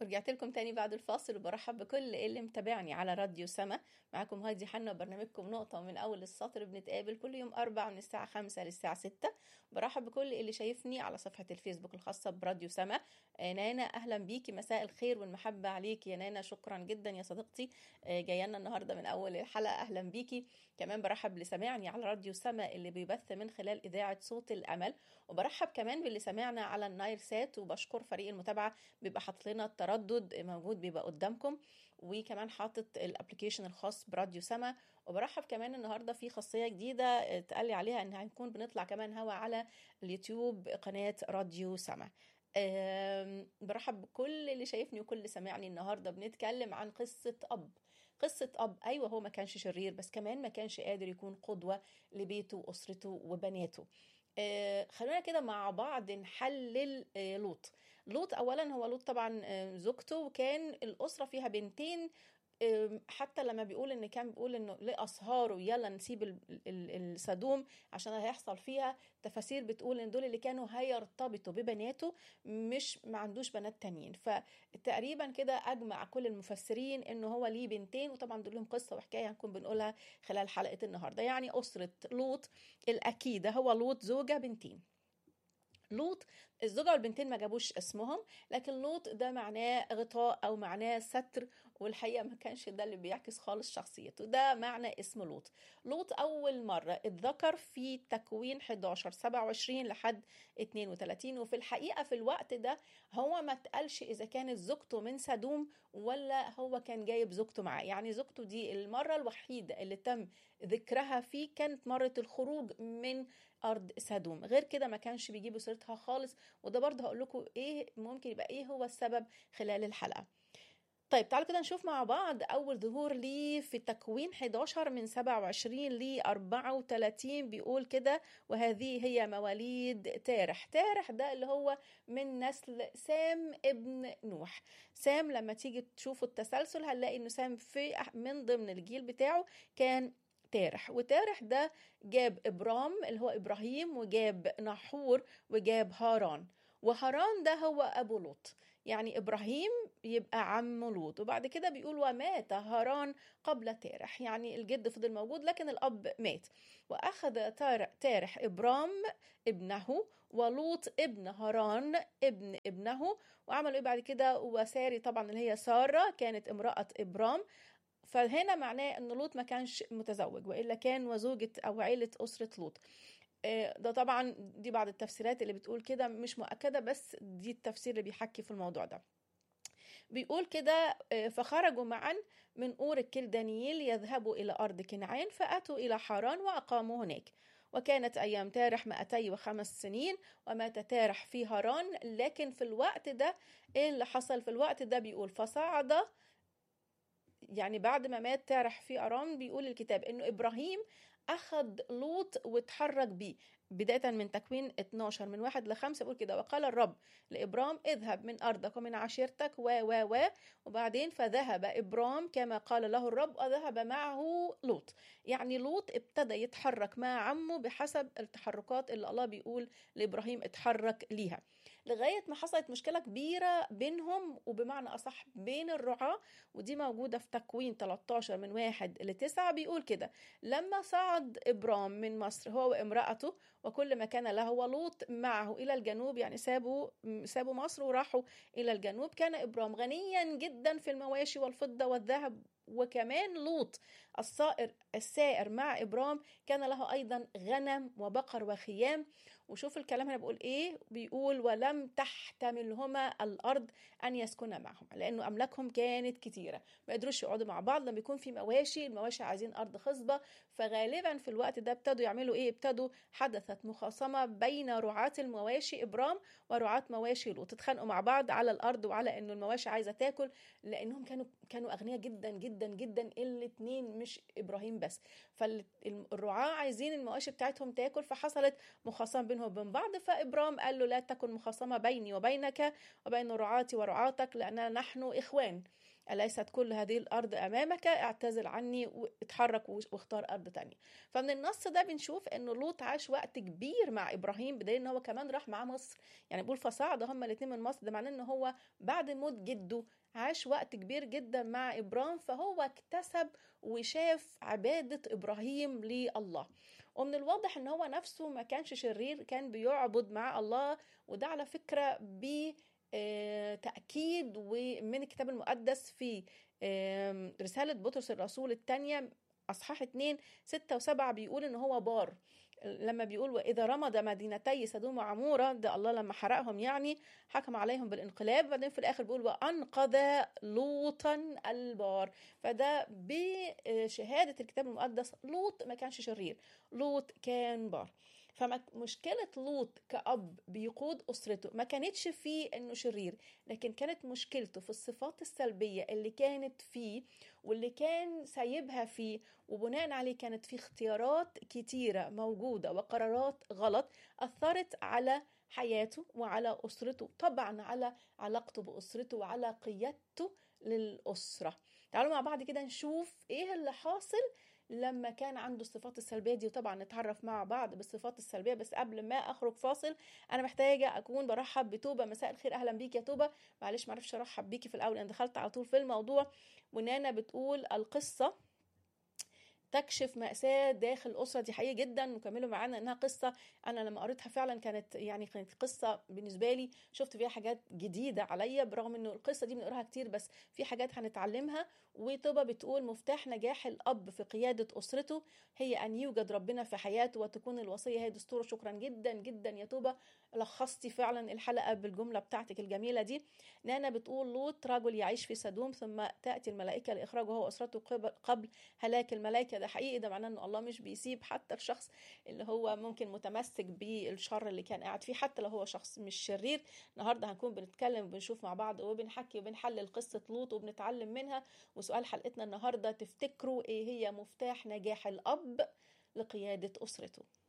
ورجعت لكم تاني بعد الفاصل وبرحب بكل اللي متابعني على راديو سما معاكم هادي حنا وبرنامجكم نقطة من أول السطر بنتقابل كل يوم أربع من الساعة خمسة للساعة ستة برحب بكل اللي شايفني على صفحة الفيسبوك الخاصة براديو سما آه، نانا أهلا بيكي مساء الخير والمحبة عليك يا نانا شكرا جدا يا صديقتي آه، جايه لنا النهارده من أول الحلقة أهلا بيكي كمان برحب باللي سامعني على راديو سما اللي بيبث من خلال إذاعة صوت الأمل وبرحب كمان باللي سمعنا على النايل سات وبشكر فريق المتابعة بيبقى حاطط لنا التردد موجود بيبقى قدامكم وكمان حاطط الابلكيشن الخاص براديو سما وبرحب كمان النهارده في خاصيه جديده اتقال لي عليها ان هنكون بنطلع كمان هوا على اليوتيوب قناه راديو سما أم، برحب بكل اللي شايفني وكل اللي سامعني النهارده بنتكلم عن قصه اب قصة أب أيوة هو ما كانش شرير بس كمان ما كانش قادر يكون قدوة لبيته وأسرته وبناته آه، خلونا كده مع بعض نحلل آه، لوط لوط اولا هو لوط طبعا آه، زوجته وكان الاسره فيها بنتين آم، حتى لما بيقول ان كان بيقول انه لاسهاره يلا نسيب ال- ال- السدوم عشان هيحصل فيها تفاسير بتقول ان دول اللي كانوا هيرتبطوا ببناته مش ما عندوش بنات تانيين فتقريبا كده اجمع كل المفسرين انه هو ليه بنتين وطبعا دول لهم قصه وحكايه هنكون بنقولها خلال حلقه النهارده يعني اسره لوط الاكيده هو لوط زوجه بنتين لوط الزوجة والبنتين ما جابوش اسمهم لكن لوط ده معناه غطاء أو معناه ستر والحقيقة ما كانش ده اللي بيعكس خالص شخصيته ده معنى اسم لوط لوط أول مرة اتذكر في تكوين 11 27 لحد 32 وفي الحقيقة في الوقت ده هو ما اتقالش إذا كانت زوجته من سدوم ولا هو كان جايب زوجته معاه يعني زوجته دي المرة الوحيدة اللي تم ذكرها فيه كانت مرة الخروج من ارض سدوم غير كده ما كانش بيجيبوا سيرتها خالص وده برضه هقول لكم ايه ممكن يبقى ايه هو السبب خلال الحلقه طيب تعالوا كده نشوف مع بعض اول ظهور ليه في تكوين 11 من 27 ل 34 بيقول كده وهذه هي مواليد تارح تارح ده اللي هو من نسل سام ابن نوح سام لما تيجي تشوفوا التسلسل هنلاقي انه سام في من ضمن الجيل بتاعه كان تارح وتارح ده جاب إبرام اللي هو إبراهيم وجاب نحور وجاب هاران وهاران ده هو أبو لوط يعني إبراهيم يبقى عم لوط وبعد كده بيقول ومات هاران قبل تارح يعني الجد فضل موجود لكن الأب مات وأخذ تار- تارح إبرام ابنه ولوط ابن هاران ابن ابنه وعملوا ايه بعد كده وساري طبعا اللي هي سارة كانت امرأة إبرام فهنا معناه ان لوط ما كانش متزوج والا كان وزوجة او عيلة اسرة لوط آه، ده طبعا دي بعض التفسيرات اللي بتقول كده مش مؤكدة بس دي التفسير اللي بيحكي في الموضوع ده بيقول كده آه، فخرجوا معا من أور الكلدانيين ليذهبوا إلى أرض كنعان فأتوا إلى حران وأقاموا هناك وكانت أيام تارح 205 سنين ومات تارح في هاران لكن في الوقت ده إيه اللي حصل في الوقت ده بيقول فصعد يعني بعد ما مات تارح في أرام بيقول الكتاب إنه إبراهيم أخذ لوط واتحرك بيه بداية من تكوين 12 من واحد لخمسة بيقول كده وقال الرب لإبرام اذهب من أرضك ومن عشيرتك و و و وبعدين فذهب إبرام كما قال له الرب وذهب معه لوط يعني لوط ابتدى يتحرك مع عمه بحسب التحركات اللي الله بيقول لإبراهيم اتحرك ليها لغاية ما حصلت مشكلة كبيرة بينهم وبمعنى أصح بين الرعاة ودي موجودة في تكوين 13 من واحد لتسعة بيقول كده لما صعد إبرام من مصر هو وامرأته وكل ما كان له ولوط معه إلى الجنوب يعني سابوا سابوا مصر وراحوا إلى الجنوب كان إبرام غنيا جدا في المواشي والفضة والذهب وكمان لوط الصائر السائر مع إبرام كان له أيضا غنم وبقر وخيام وشوف الكلام هنا بيقول إيه بيقول ولم تحتملهما الأرض أن يسكن معهم لأنه أملاكهم كانت كتيرة ما قدروش يقعدوا مع بعض لما يكون في مواشي المواشي عايزين أرض خصبة فغالبا في الوقت ده ابتدوا يعملوا إيه ابتدوا حدثت مخاصمة بين رعاة المواشي إبرام ورعاة مواشي لوط اتخانقوا مع بعض على الأرض وعلى إنه المواشي عايزة تاكل لأنهم كانوا كانوا أغنياء جدا جدا جدا الاتنين مش إبراهيم بس فالرعاة عايزين المواشي بتاعتهم تاكل فحصلت مخاصمة بينهم وبين بعض فإبرام قال له لا تكن مخاصمة بيني وبينك وبين رعاتي ورعاتك لأننا نحن إخوان أليست كل هذه الأرض أمامك اعتزل عني واتحرك واختار أرض تانية فمن النص ده بنشوف أن لوط عاش وقت كبير مع إبراهيم بدليل أن هو كمان راح معاه مصر يعني بيقول فصعد هما الاتنين من مصر ده معناه أن هو بعد موت جده عاش وقت كبير جدا مع إبرام فهو اكتسب وشاف عبادة إبراهيم لله ومن الواضح ان هو نفسه ما كانش شرير كان بيعبد مع الله وده على فكرة بتأكيد ومن الكتاب المقدس في رسالة بطرس الرسول الثانية أصحاح 2 6 و7 بيقول إن هو بار لما بيقول وإذا رمض مدينتي سدوم وعمورة ده الله لما حرقهم يعني حكم عليهم بالانقلاب بعدين في الآخر بيقول وأنقذ لوطا البار فده بشهادة الكتاب المقدس لوط ما كانش شرير لوط كان بار فمشكلة لوط كأب بيقود أسرته ما كانتش فيه إنه شرير لكن كانت مشكلته في الصفات السلبية اللي كانت فيه واللي كان سايبها فيه وبناء عليه كانت في اختيارات كتيرة موجودة وقرارات غلط أثرت على حياته وعلى أسرته طبعا على علاقته بأسرته وعلى قيادته للأسرة تعالوا مع بعض كده نشوف إيه اللي حاصل لما كان عنده الصفات السلبيه دي وطبعا نتعرف مع بعض بالصفات السلبيه بس قبل ما اخرج فاصل انا محتاجه اكون برحب بتوبه مساء الخير اهلا بيك يا توبه معلش معرفش ارحب بيكي في الاول انا دخلت على طول في الموضوع ونانا بتقول القصه تكشف مأساة داخل الأسرة دي حقيقي جدا وكملوا معانا إنها قصة أنا لما قريتها فعلا كانت يعني كانت قصة بالنسبة لي شفت فيها حاجات جديدة عليا برغم إنه القصة دي بنقراها كتير بس في حاجات هنتعلمها وطبا بتقول مفتاح نجاح الأب في قيادة أسرته هي أن يوجد ربنا في حياته وتكون الوصية هي دستوره شكرا جدا جدا يا توبة لخصتي فعلا الحلقة بالجملة بتاعتك الجميلة دي نانا بتقول لوط رجل يعيش في سدوم ثم تأتي الملائكة لإخراجه هو وأسرته قبل هلاك الملائكة ده حقيقي ده معناه إن الله مش بيسيب حتى الشخص اللي هو ممكن متمسك بالشر اللي كان قاعد فيه حتى لو هو شخص مش شرير النهارده هنكون بنتكلم وبنشوف مع بعض وبنحكي وبنحلل قصة لوط وبنتعلم منها وسؤال حلقتنا النهارده تفتكروا ايه هي مفتاح نجاح الأب لقيادة أسرته